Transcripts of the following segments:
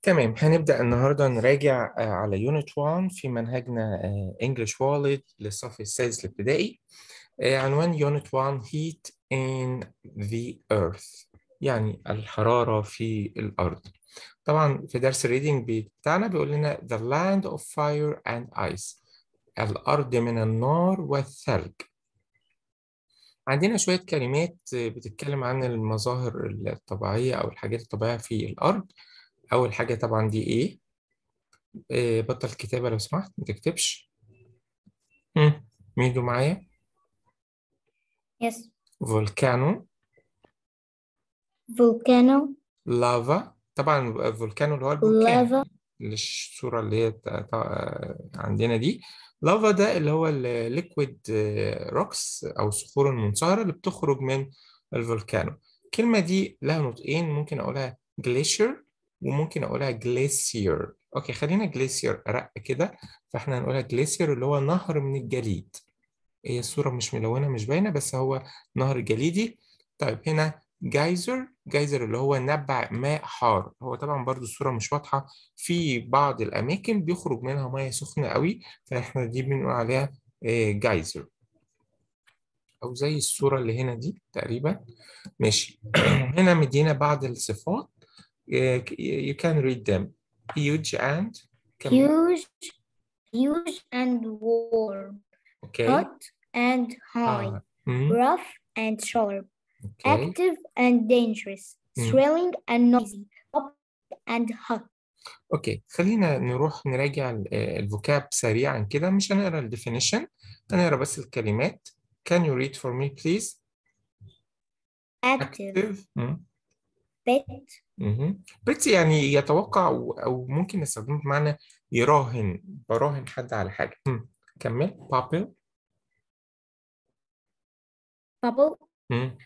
تمام هنبدأ النهاردة نراجع آه، على يونت 1 في منهجنا انجلش وولد للصف السادس الابتدائي آه، عنوان يونت 1 Heat in the Earth يعني الحرارة في الأرض طبعا في درس الريدنج بتاعنا بيقول لنا The land of fire and ice الأرض من النار والثلج عندنا شوية كلمات آه، بتتكلم عن المظاهر الطبيعية أو الحاجات الطبيعية في الأرض أول حاجة طبعا دي إيه إيه بطل كتابة لو سمحت ما تكتبش مم. مين اللي معايا Yes. فولكانو Volcano, لافا طبعا الفولكانو اللي هو البركان lava, الصورة اللي هي ت- ت- عندنا دي لافا ده اللي هو الليكويد روكس أو الصخور المنصهرة اللي بتخرج من الفولكانو الكلمة دي لها نطقين ممكن أقولها جليشير وممكن أقولها جليسير أوكي خلينا جليسير أرق كده فإحنا هنقولها جليسير اللي هو نهر من الجليد هي الصورة مش ملونة مش باينة بس هو نهر جليدي طيب هنا جايزر جايزر اللي هو نبع ماء حار هو طبعا برضو الصورة مش واضحة في بعض الأماكن بيخرج منها مياه سخنة قوي فإحنا دي بنقول عليها آه، جايزر أو زي الصورة اللي هنا دي تقريبا ماشي هنا مدينا بعض الصفات آه، you can read them huge and كمل huge, huge and warm, okay hot and high, آه. مم. rough and sharp, okay active and dangerous, Mm. thrilling and noisy, hot and hot. اوكي خلينا نروح نراجع ال- آه، الفوكاب سريعا كده مش هنقرا الديفينيشن هنقرا بس الكلمات can you read for me please Active, active مم. pet, مهم. بت يعني يتوقع أو أو ممكن نستخدمه بمعنى يراهن براهن حد على حاجة مم. كمل بابل bubble, مم.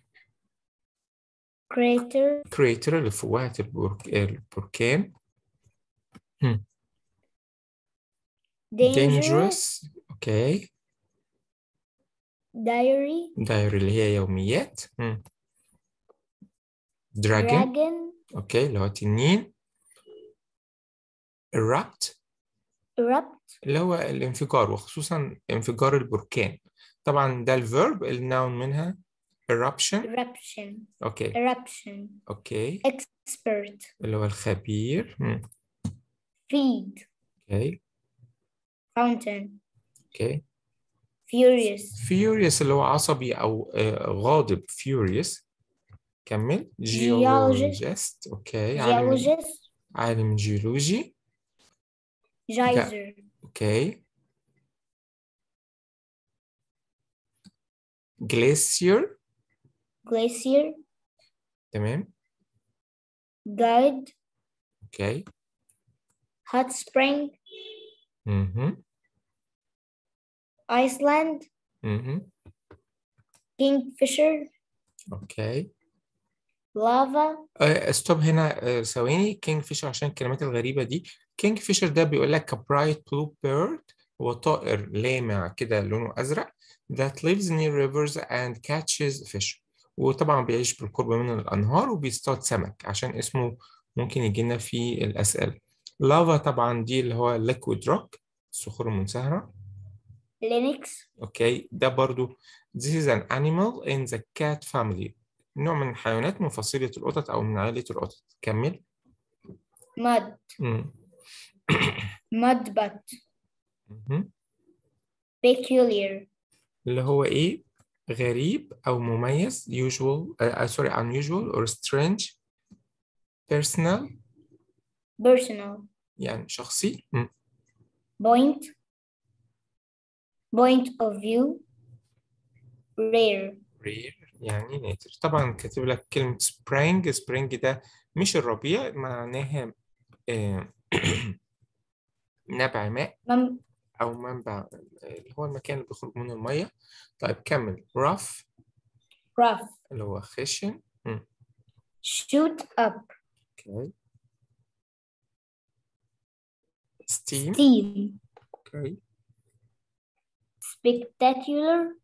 crater, creator اللي فوهة البرك... البركان مم. dangerous, dangerous اوكي diary, دايري اللي هي يوميات مم. dragon dragon, اوكي اللي هو تنين erupt erupt, اللي هو الانفجار وخصوصا انفجار البركان طبعا ده الفيرب الناون منها eruption eruption, اوكي eruption, اوكي expert, اللي هو الخبير مم. feed, اوكي fountain, اوكي furious, furious اللي هو عصبي او آه، غاضب furious كمل Geologist. geologist اوكي عالم geologist, عالم جيولوجي geyser, اوكي glacier glacier, تمام guide, اوكي hot spring, اها Iceland, اها kingfisher, اوكي lava, آه، ستوب هنا آه، ثواني كينج فيشر عشان الكلمات الغريبة دي كينج فيشر ده بيقول لك a bright blue bird هو طائر لامع كده لونه أزرق that lives near rivers and catches fish وطبعا بيعيش بالقرب من الأنهار وبيصطاد سمك عشان اسمه ممكن يجي لنا في الأسئلة لافا طبعا دي اللي هو liquid rock الصخور المنصهرة Linux, اوكي ده برضو this is an animal in the cat family نوع من الحيوانات من فصيلة القطط أو من عائلة القطط كمل mud, مم. mudbutt, مهم. peculiar, اللي هو إيه غريب أو مميز usual uh, sorry unusual or strange personal personal, يعني شخصي مم. point, point of view, rare, rare يعني نادر طبعا كاتب لك كلمة spring spring ده مش الربيع معناها آه، نبع ماء mum, أو منبع اللي هو المكان اللي بيخرج منه المية طيب كمل rough rough, اللي هو خشن مم. shoot up, اوكي steam steam, اوكي spectacular,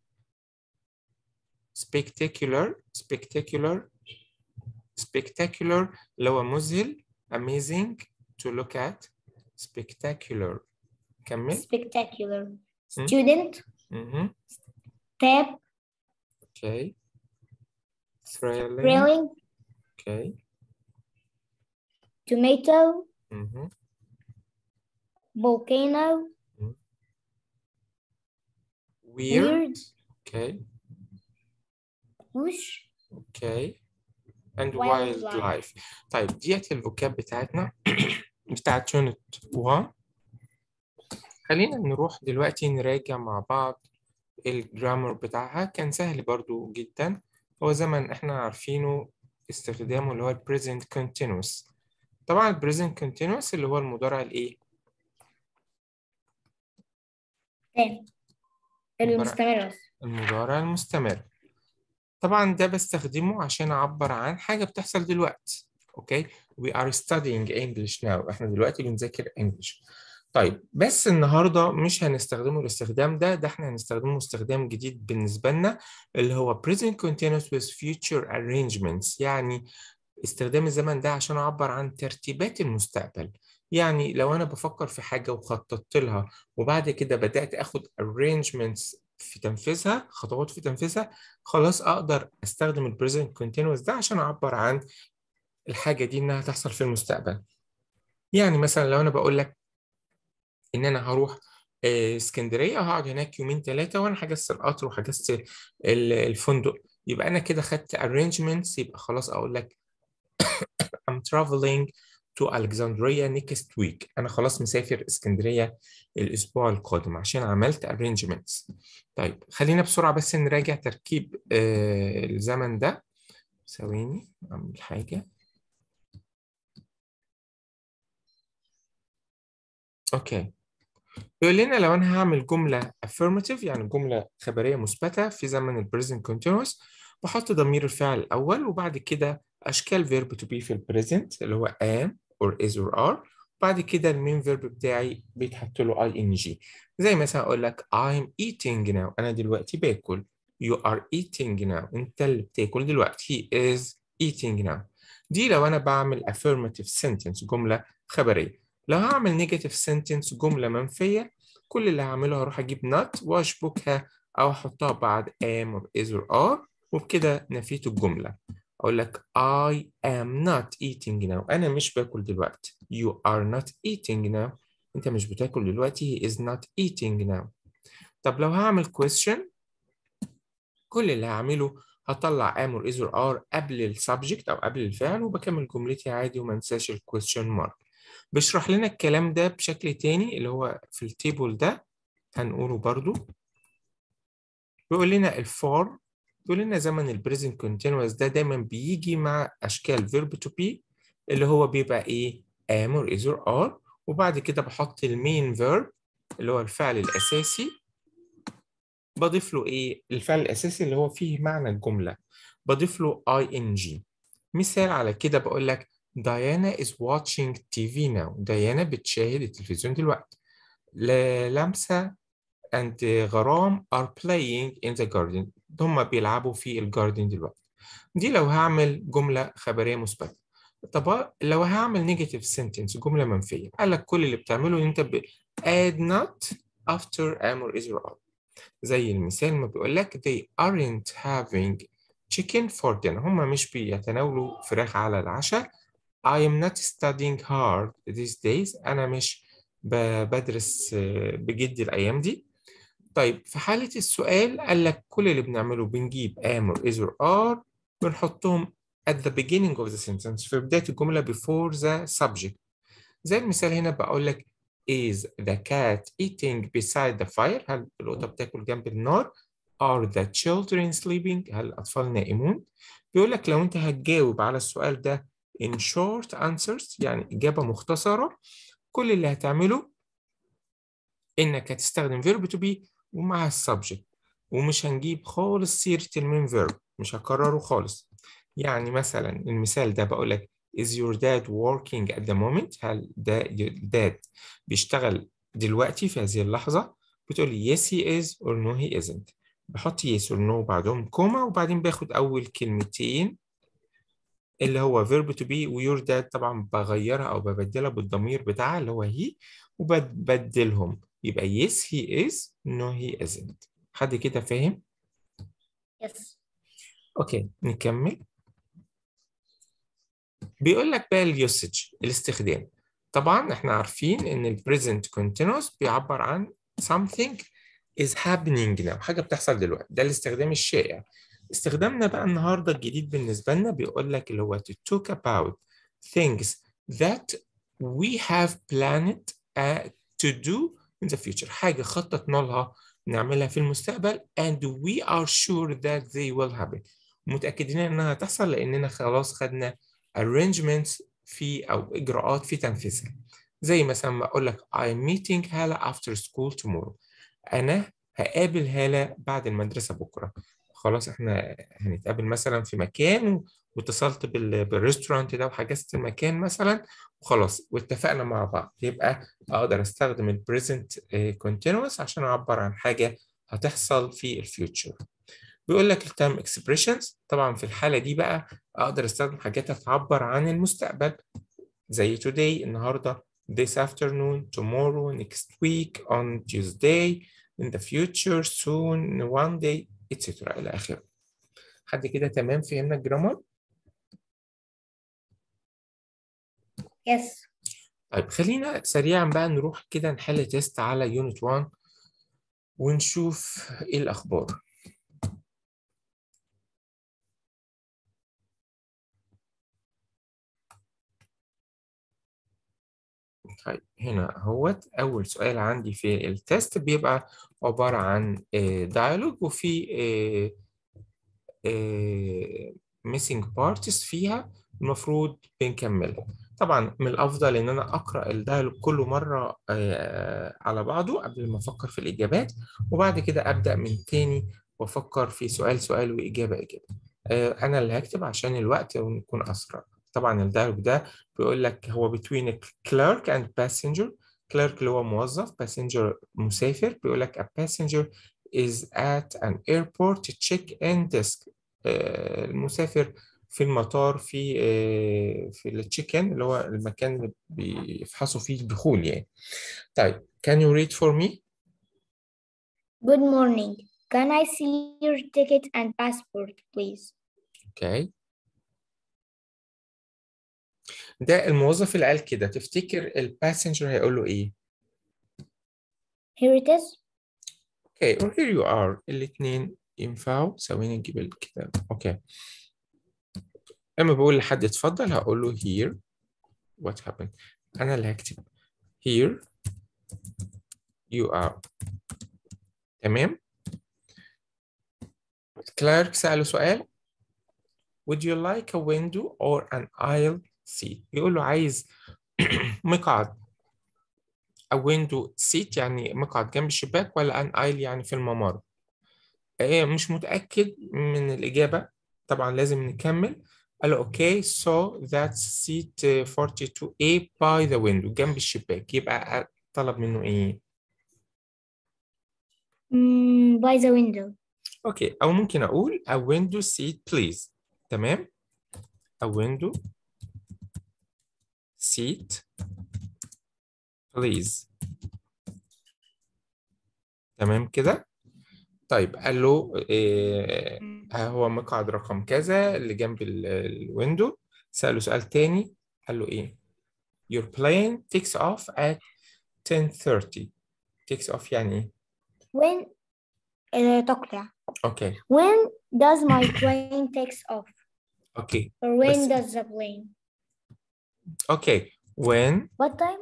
spectacular spectacular spectacular اللي هو مذهل amazing to look at spectacular كمل spectacular student مهم. tab okay thrilling thrilling okay tomato مهم. volcano weird weird okay whoosh okay and Wildlife. wildlife طيب ديت الفوكاب بتاعتنا بتاعت يونت 1 خلينا نروح دلوقتي نراجع مع بعض الجرامر بتاعها كان سهل برضو جدا هو زي ما احنا عارفينه استخدامه اللي هو ال present continuous طبعا ال present continuous اللي هو المضارع الايه تاني المستمرة المضارع المستمر طبعا ده بستخدمه عشان أعبر عن حاجة بتحصل دلوقتي أوكي we are studying English now إحنا دلوقتي بنذاكر English طيب بس النهاردة مش هنستخدمه الاستخدام ده ده إحنا هنستخدمه استخدام جديد بالنسبة لنا اللي هو present continuous with future arrangements يعني استخدام الزمن ده عشان أعبر عن ترتيبات المستقبل يعني لو أنا بفكر في حاجة وخططت لها وبعد كده بدأت أخد arrangements في تنفيذها خطوات في تنفيذها خلاص أقدر أستخدم ال present continuous ده عشان أعبر عن الحاجة دي إنها تحصل في المستقبل يعني مثلا لو أنا بقول لك إن أنا هروح آه، اسكندرية هقعد هناك يومين ثلاثة وأنا حجزت القطر وحجزت ال- الفندق يبقى أنا كده خدت arrangements يبقى خلاص أقول لك I'm traveling to Alexandria next week أنا خلاص مسافر اسكندرية الأسبوع القادم عشان عملت arrangements طيب خلينا بسرعة بس نراجع تركيب آه الزمن ده ثواني أعمل حاجة أوكي بيقول لنا لو أنا هعمل جملة affirmative يعني جملة خبرية مثبتة في زمن ال present continuous بحط ضمير الفعل الأول وبعد كده أشكال verb to be في ال present اللي هو am or is or are بعد كده المين verb بتاعي بيتحط له ing زي مثلا أقول لك I'm eating now أنا دلوقتي باكل You are eating now أنت اللي بتاكل دلوقتي He is eating now دي لو أنا بعمل affirmative sentence جملة خبرية لو هعمل negative sentence جملة منفية كل اللي هعمله هروح أجيب not وأشبكها أو أحطها بعد am or is or are وبكده نفيت الجملة أقول لك I am not eating now أنا مش باكل دلوقتي You are not eating now أنت مش بتاكل دلوقتي He is not eating now طب لو هعمل question كل اللي هعمله هطلع am or is or are قبل ال subject أو قبل الفعل وبكمل جملتي عادي وما انساش ال question mark بيشرح لنا الكلام ده بشكل تاني اللي هو في التيبل ده هنقوله برضو بيقول لنا الفور بيقول لنا زمن ال present continuous ده دايما بيجي مع أشكال verb to be اللي هو بيبقى إيه am or is or are وبعد كده بحط المين verb اللي هو الفعل الأساسي بضيف له إيه الفعل الأساسي اللي هو فيه معنى الجملة بضيف له ing مثال على كده بقول لك Diana is watching TV now ديانا بتشاهد التلفزيون دلوقتي ل- لمسة and غرام are playing in the garden هما بيلعبوا في الجاردن دلوقتي دي لو هعمل جملة خبرية مثبتة طب لو هعمل negative sentence جملة منفية قال لك كل اللي بتعمله ان انت ب add not after am or is or are زي المثال ما بيقول لك they aren't having chicken for dinner هما مش بيتناولوا فراخ على العشاء I am not studying hard these days أنا مش ب- بدرس آه، بجد الأيام دي طيب في حالة السؤال قال لك كل اللي بنعمله بنجيب am or is or are بنحطهم at the beginning of the sentence في بداية الجملة before the subject زي المثال هنا بقول لك is the cat eating beside the fire هل القطة بتاكل جنب النار are the children sleeping هل الأطفال نائمون بيقول لك لو أنت هتجاوب على السؤال ده in short answers يعني إجابة مختصرة كل اللي هتعمله إنك هتستخدم verb to be ومع السبجكت ومش هنجيب خالص سيرة المين verb مش هكرره خالص يعني مثلا المثال ده بقول لك is your dad working at the moment هل ده dad بيشتغل دلوقتي في هذه اللحظة بتقول لي yes he is or no he isn't بحط yes or no بعدهم كوما وبعدين باخد أول كلمتين اللي هو verb to be ويور dad طبعا بغيرها أو ببدلها بالضمير بتاعها اللي هو he وببدلهم يبقى yes he is no he isn't حد كده فاهم؟ Yes. أوكي نكمل بيقول لك بقى اليوسج الاستخدام طبعا احنا عارفين ان ال present continuous بيعبر عن something is happening now حاجة بتحصل دلوقتي ده الاستخدام الشائع استخدامنا بقى النهاردة الجديد بالنسبة لنا بيقول لك اللي هو to talk about things that we have planned uh, to do in the future حاجة خططنا لها نعملها في المستقبل and we are sure that they will happen متأكدين إنها هتحصل لأننا خلاص خدنا arrangements في أو إجراءات في تنفيذها زي مثلا ما أقول لك I'm meeting هالة after school tomorrow أنا هقابل هالة بعد المدرسة بكرة خلاص احنا هنتقابل مثلا في مكان واتصلت بال... بالريستورانت ده وحجزت المكان مثلا وخلاص واتفقنا مع بعض يبقى اقدر استخدم البريزنت كونتينوس عشان اعبر عن حاجه هتحصل في الفيوتشر بيقول لك التايم اكسبريشنز طبعا في الحاله دي بقى اقدر استخدم حاجات هتعبر عن المستقبل زي today النهارده this afternoon tomorrow next week on Tuesday in the future soon one day etc الى اخره حد كده تمام فهمنا الجرامر Yes. طيب خلينا سريعا بقى نروح كده نحل تيست على يونت 1 ونشوف ايه الاخبار طيب هنا اهوت اول سؤال عندي في التيست بيبقى عبارة عن دايلوج وفي ميسنج بارتس فيها المفروض بنكملها طبعا من الافضل ان انا اقرا الدايلوج كله مره آه، على بعضه قبل ما افكر في الاجابات وبعد كده ابدا من تاني وافكر في سؤال سؤال واجابه اجابه آه، انا اللي هكتب عشان الوقت ونكون اسرع طبعا الدايلوج ده بيقول لك هو between a clerk and passenger clerk اللي هو موظف passenger مسافر بيقول لك a passenger is at an airport check-in desk آه، المسافر في المطار في آه، في التشيك ان اللي هو المكان اللي بيفحصوا فيه الدخول يعني طيب can you read for me Good morning. Can I see your ticket and passport, please? اوكي ده الموظف اللي قال كده تفتكر الباسنجر هيقول له ايه Here it is. اوكي or here you are الاثنين ينفعوا ثواني نجيب الكتاب اوكي اما بقول لحد اتفضل هقول له here what happened انا اللي هكتب here you are تمام الكلارك سأله سؤال would you like a window or an aisle seat بيقول له عايز مقعد a window seat يعني مقعد جنب الشباك ولا an aisle يعني في الممر إيه مش متأكد من الإجابة طبعا لازم نكمل قال له اوكي so that's seat 42A by the window جنب الشباك يبقى طلب منه ايه Mm, by the window. اوكي او ممكن اقول a window seat please تمام a window seat please تمام كده طيب قال له إيه هو مقعد رقم كذا اللي جنب ال- الويندو سأله سؤال تاني قال له ايه your plane takes off at 10:30 takes off يعني ايه When uh, تقلع. اوكي When does my plane takes off? اوكي Or when بس- does the plane? اوكي when What time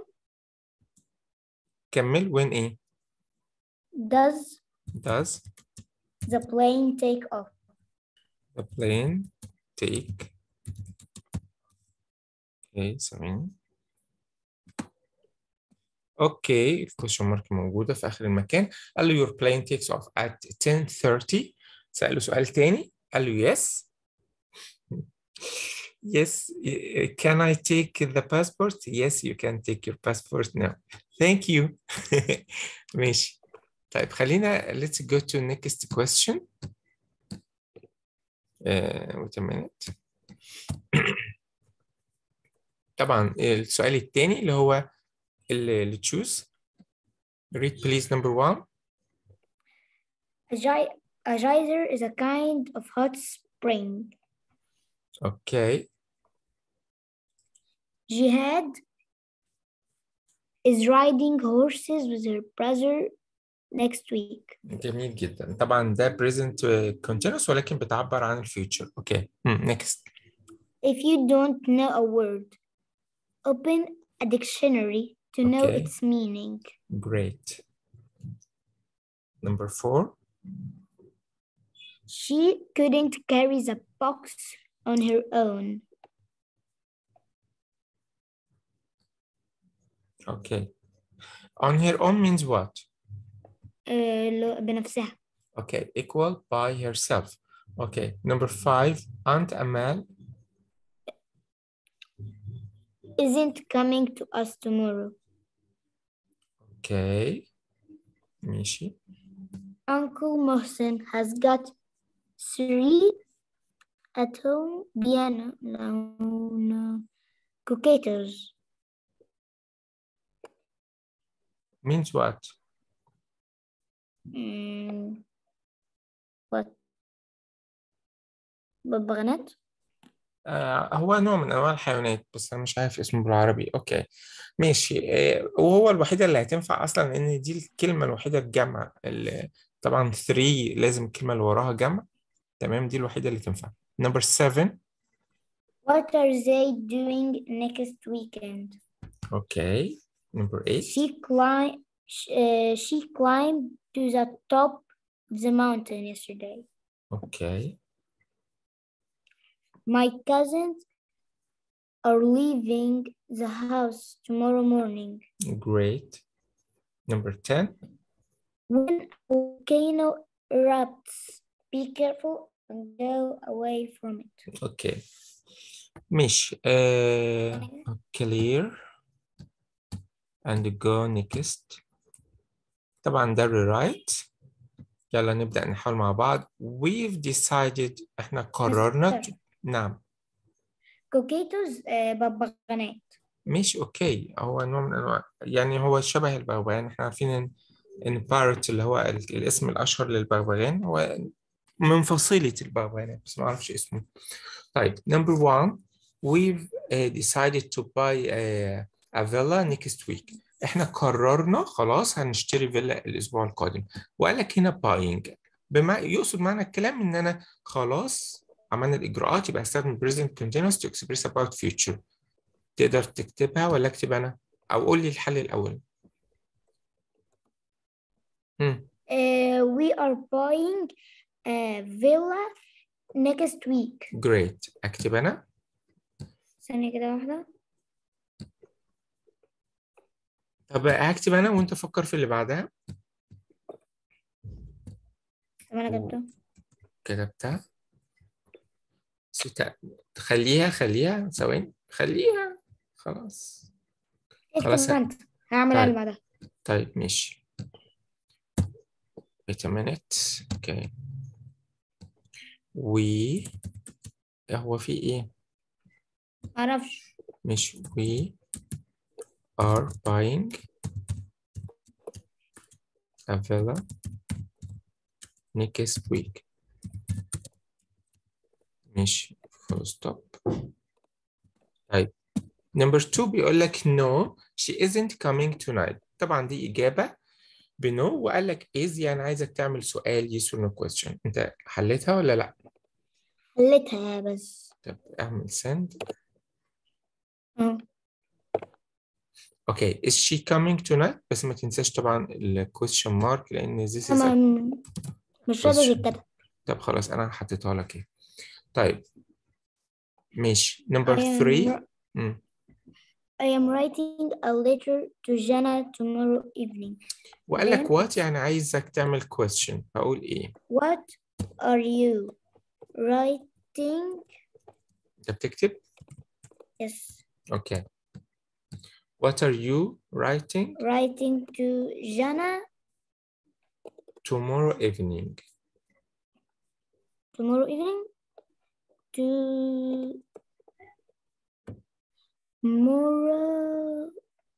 كمل when ايه does does the plane take off? the plane take اوكي ثواني اوكي الكويشن مارك موجودة في آخر المكان قال له your plane takes off at 10:30 سأله سؤال تاني قال له yes yes y- can I take the passport yes you can take your passport now thank you ماشي طيب خلينا let's go to next question uh, wait a minute طبعا السؤال الثاني اللي هو اللي اللي choose read please number one A, gi- a geyser is a kind of hot spring. okay Jihad is riding horses with her brother next week. جميل جدا طبعا ده present uh, continuous ولكن بتعبر عن الفيوتشر اوكي hmm. next If you don't know a word, open a dictionary to know Okay. its meaning. great number four She couldn't carry the box on her own. okay on her own means what آه، لو- بنفسها. okay equal by herself okay number five Aunt Amal Isn't coming to us tomorrow. okay ماشي Uncle Mohsen has got three at home piano no, no, coquetos. means what Mm, what? ببغانات؟ آه هو نوع من انواع الحيوانات بس انا مش عارف اسمه بالعربي اوكي ماشي آه وهو الوحيده اللي هتنفع اصلا لان دي الكلمه الوحيده الجمع اللي طبعا 3 لازم الكلمه اللي وراها جمع تمام دي الوحيده اللي تنفع نمبر 7 What are they doing next weekend? اوكي نمبر 8 She climbed. Uh, she climbed to the top of the mountain yesterday. اوكي My cousins are leaving the house tomorrow morning. great number 10 When a volcano erupts, be careful and go away from it. اوكي ماشي آه clear and go next طبعا ده rewrite يلا نبدأ نحاول مع بعض we've decided احنا قررنا Mr. نعم كوكيتوز آه، ببغانات مش اوكي هو نوع من انواع يعني هو شبه البغبغان احنا عارفين ان ان بارت اللي هو ال- الاسم الاشهر للبغبغان هو من فصيلة البغبغانات بس ما اعرفش اسمه طيب number one we've uh, decided to buy a, a villa next week احنا قررنا خلاص هنشتري فيلا الاسبوع القادم وقال لك هنا buying بما يقصد معنى الكلام ان انا خلاص عملنا الاجراءات يبقى استخدم present continuous to express about future تقدر تكتبها ولا اكتب انا او قول لي الحل الاول مم. Uh, we are buying a villa next week. great اكتب انا ثانية كده واحدة. طب هكتب انا وانت فكر في اللي بعدها طب أنا كتبته. كتبتها ستة. خليها خليها ثواني خليها خلاص خلاص. اكتب أنت. هعمل طيب. اللي بعدها. طيب ماشي wait a minute okay we هو في ايه معرفش. مش we are buying a villa next week ماشي full stop طيب number two بيقول لك no she isn't coming tonight طبعا دي إجابة بنو وقال لك is يعني عايزك تعمل سؤال yes or no question انت حليتها ولا لا؟ حليتها بس. طب اعمل send اه. اوكي is she coming tonight بس ما تنساش طبعا ال question mark لان this is أنا a... م- مش راضي question. كده. طب خلاص انا حطيتها لك ايه طيب ماشي number I am three ri- مم. I am writing a letter to Jana tomorrow evening. وقال لك Then- what يعني عايزك تعمل question هقول ايه What are you writing? انت بتكتب Yes. اوكي what are you writing Writing to Jana tomorrow evening tomorrow evening to tomorrow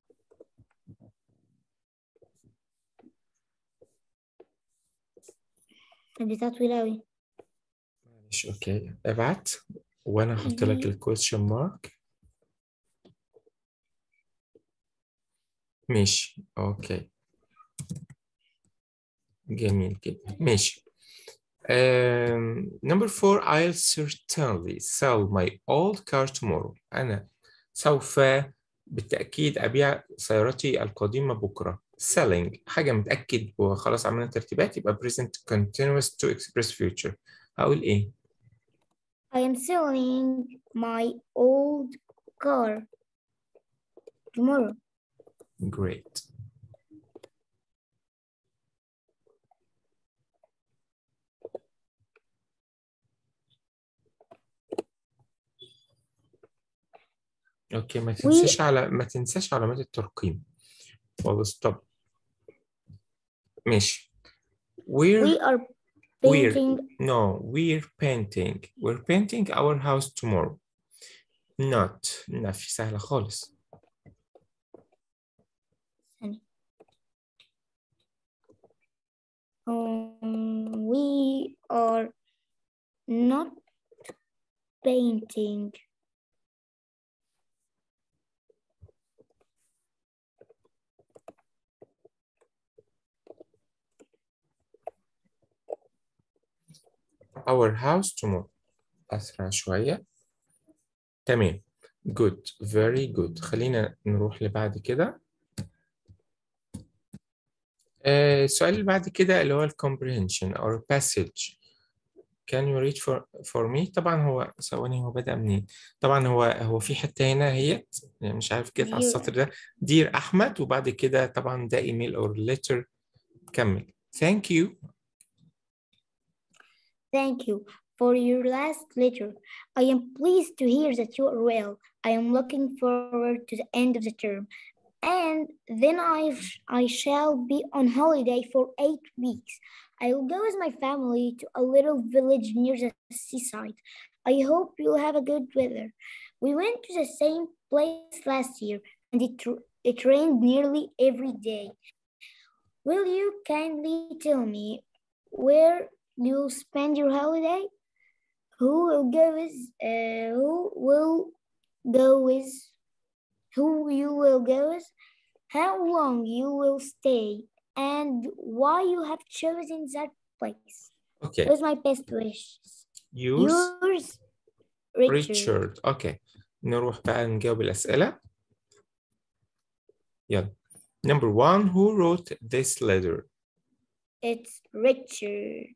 البتاع طويلة أوي مش اوكي ابعت وانا هحط لك مهم. الكويشن مارك ماشي اوكي جميل جدا ماشي um, number four I'll certainly sell my old car tomorrow أنا سوف بالتأكيد أبيع سيارتي القديمة بكرة selling حاجة متأكد وخلاص عملنا ترتيبات يبقى present continuous to express future هقول إيه I am selling my old car tomorrow great اوكي ما تنساش على ما تنساش علامات الترقيم والله ستوب ماشي we're we are we're painting no we're painting we're painting our house tomorrow not نفي سهلة خالص um, we are not painting our house tomorrow أسرع شوية تمام good very good خلينا نروح لبعد كده آه، السؤال اللي بعد كده اللي هو ال comprehension or passage can you read for for me طبعا هو ثواني هو بدأ منين طبعا هو هو في حتة هنا هي يعني مش عارف كده على Dear. السطر ده دير أحمد وبعد كده طبعا ده ايميل or letter كمل thank you Thank you for your last letter. I am pleased to hear that you are well. I am looking forward to the end of the term. And then I, sh- I shall be on holiday for eight weeks. I will go with my family to a little village near the seaside. I hope you'll have a good weather. We went to the same place last year and it, r- it rained nearly every day. Will you kindly tell me where you'll spend your holiday? Who will go with uh, who will go with who you will go with? How long you will stay and why you have chosen that place? okay With my best wishes. yours Yours, Richard. Richard اوكي نروح بقى نجاوب الأسئلة يلا number one who wrote this letter It's Richard.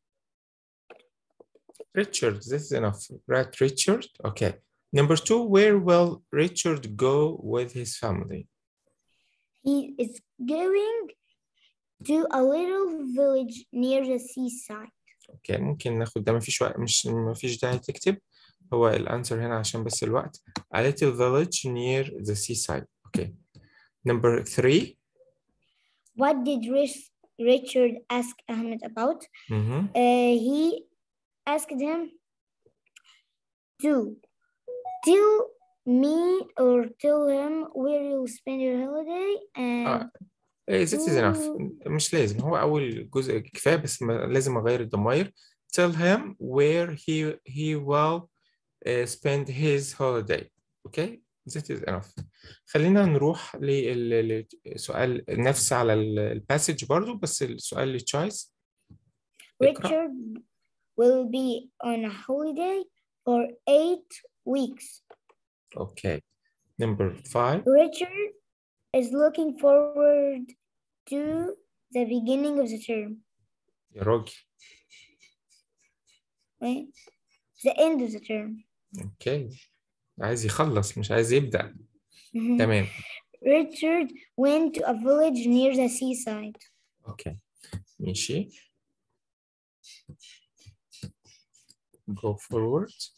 Richard this is enough right Richard okay number two where will Richard go with his family He is going to a little village near the seaside. اوكي ممكن ناخد ده مفيش وقت مش مفيش داعي تكتب هو الانسر هنا عشان بس الوقت a little village near the seaside اوكي number three What did Rich- Richard ask Ahmed about? مهم. Uh, he asked him to tell me or tell him where you'll spend your holiday and آه. إيه, this is enough to مش لازم هو أول جزء كفاية بس ما لازم أغير الضمائر tell him where he he will uh, spend his holiday okay that is enough خلينا نروح للسؤال نفس على الباسج برضو بس السؤال اللي تشايس اقرأ Richard will be on a holiday for eight weeks. okay number five Richard is looking forward to the beginning of the term. يا راجل Right? The end of the term. اوكي عايز يخلص مش عايز يبدأ Mhm. تمام Richard went to a village near the seaside. اوكي ماشي go forward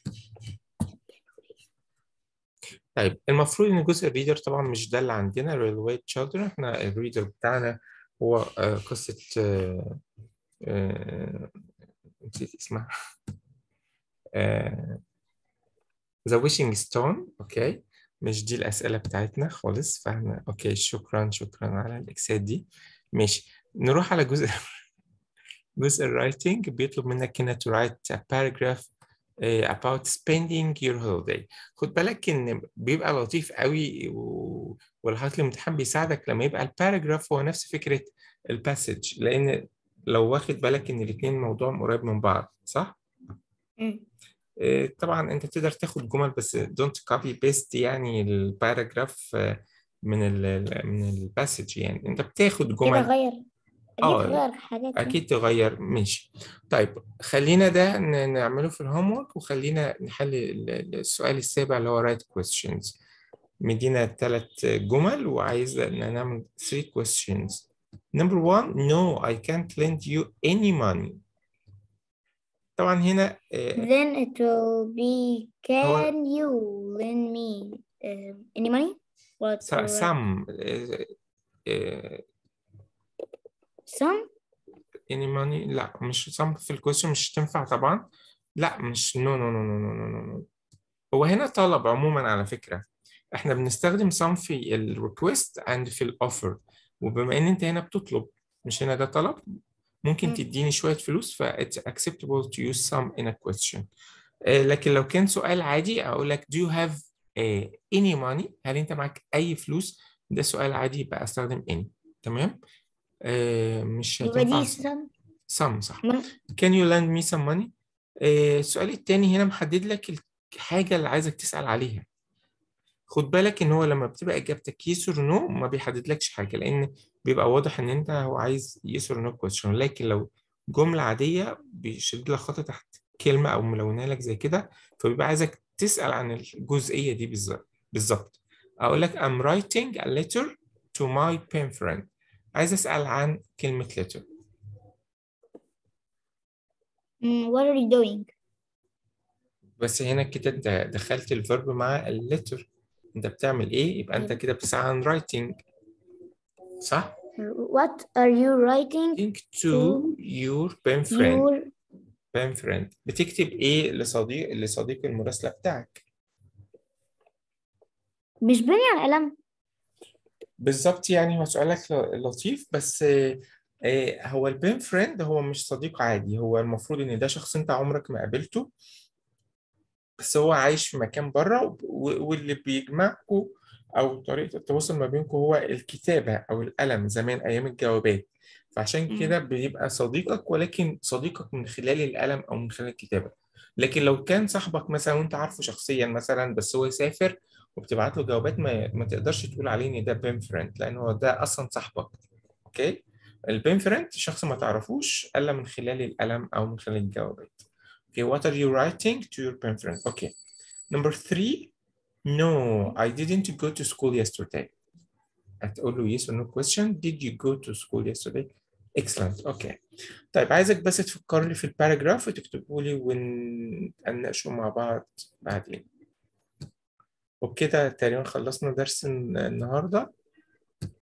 طيب المفروض ان جزء الريدر طبعا مش ده اللي عندنا railway children احنا الريدر بتاعنا هو آه، قصة آه، آه، نسيت اسمها آه، The Wishing Stone اوكي مش دي الأسئلة بتاعتنا خالص فاحنا أوكي شكرا شكرا على الإكسات دي ماشي نروح على جزء جزء الرايتنج بيطلب منك هنا to write a paragraph uh, about spending your holiday خد بالك إن بيبقى لطيف قوي و... والحاط الامتحان بيساعدك لما يبقى الباراجراف هو نفس فكرة الباسج لأن لو واخد بالك إن الاتنين موضوعهم قريب من بعض صح؟ مم. إيه، طبعا انت تقدر تاخد جمل بس don't copy paste يعني الباراجراف آه، من ال من الباسج يعني انت بتاخد كده جمل غير أكيد اه غير حاجات يعني. اكيد تغير ماشي طيب خلينا ده ن- نعمله في الهوم ورك وخلينا نحل ال- ال- السؤال السابع اللي هو write questions مدينا ثلاث جمل وعايز ان نعمل three questions number one no I can't lend you any money طبعا هنا آه، Then it will be هو can you lend me uh, any money? What س- or some آه، آه، some? any money لا مش some في الكويشن مش تنفع طبعا لا مش نو نو نو نو نو نو نو هو هنا طلب عموما على فكرة احنا بنستخدم some في ال request and في ال offer وبما ان انت هنا بتطلب مش هنا ده طلب ممكن مم. تديني شوية فلوس ف it's acceptable to use some in a question آه، لكن لو كان سؤال عادي اقول لك do you have آه، any money هل انت معاك اي فلوس ده سؤال عادي يبقى استخدم any تمام آه، مش يبقى هتنفع دي some some صح من- Can you lend me some money؟ آه، السؤال التاني هنا محدد لك الحاجة اللي عايزك تسأل عليها خد بالك ان هو لما بتبقى اجابتك yes or no ما بيحددلكش حاجة لان بيبقى واضح ان انت هو عايز yes or no question لكن لو جملة عادية بيشد لك خط تحت كلمة او ملونة لك زي كده فبيبقى عايزك تسأل عن الجزئية دي بالظبط بالظبط اقول لك I'm writing a letter to my pen friend عايز اسأل عن كلمة letter Mm, what are you doing? بس هنا كده انت دخلت الفيرب مع الليتر انت بتعمل ايه يبقى انت أيوة. كده بتسعى عن writing صح What are you writing think to your pen friend your pen friend بتكتب ايه لصديق لصديق المراسلة بتاعك مش بني على القلم بالظبط يعني هو سؤالك ل- لطيف بس آه، آه، هو البين فريند هو مش صديق عادي هو المفروض ان ده شخص انت عمرك ما قابلته بس هو عايش في مكان بره و- واللي بيجمعكم او طريقة التواصل ما بينكم هو الكتابة او القلم زمان ايام الجوابات فعشان مم. كده بيبقى صديقك ولكن صديقك من خلال القلم او من خلال الكتابة لكن لو كان صاحبك مثلا وانت عارفه شخصيا مثلا بس هو يسافر وبتبعت له جوابات ما, ما تقدرش تقول عليه ان ده بين فريند لان هو ده اصلا صاحبك اوكي البين فريند شخص ما تعرفوش الا من خلال القلم او من خلال الجوابات Okay, what are you writing to your pen friend? Okay. Number three, no, I didn't go to school yesterday. هتقول له yes or no question. Did you go to school yesterday? Excellent. Okay. طيب عايزك بس تفكر لي في الباراجراف وتكتبه لي ونناقشه مع بعض بعدين. وبكده تقريبا خلصنا درس الن- النهارده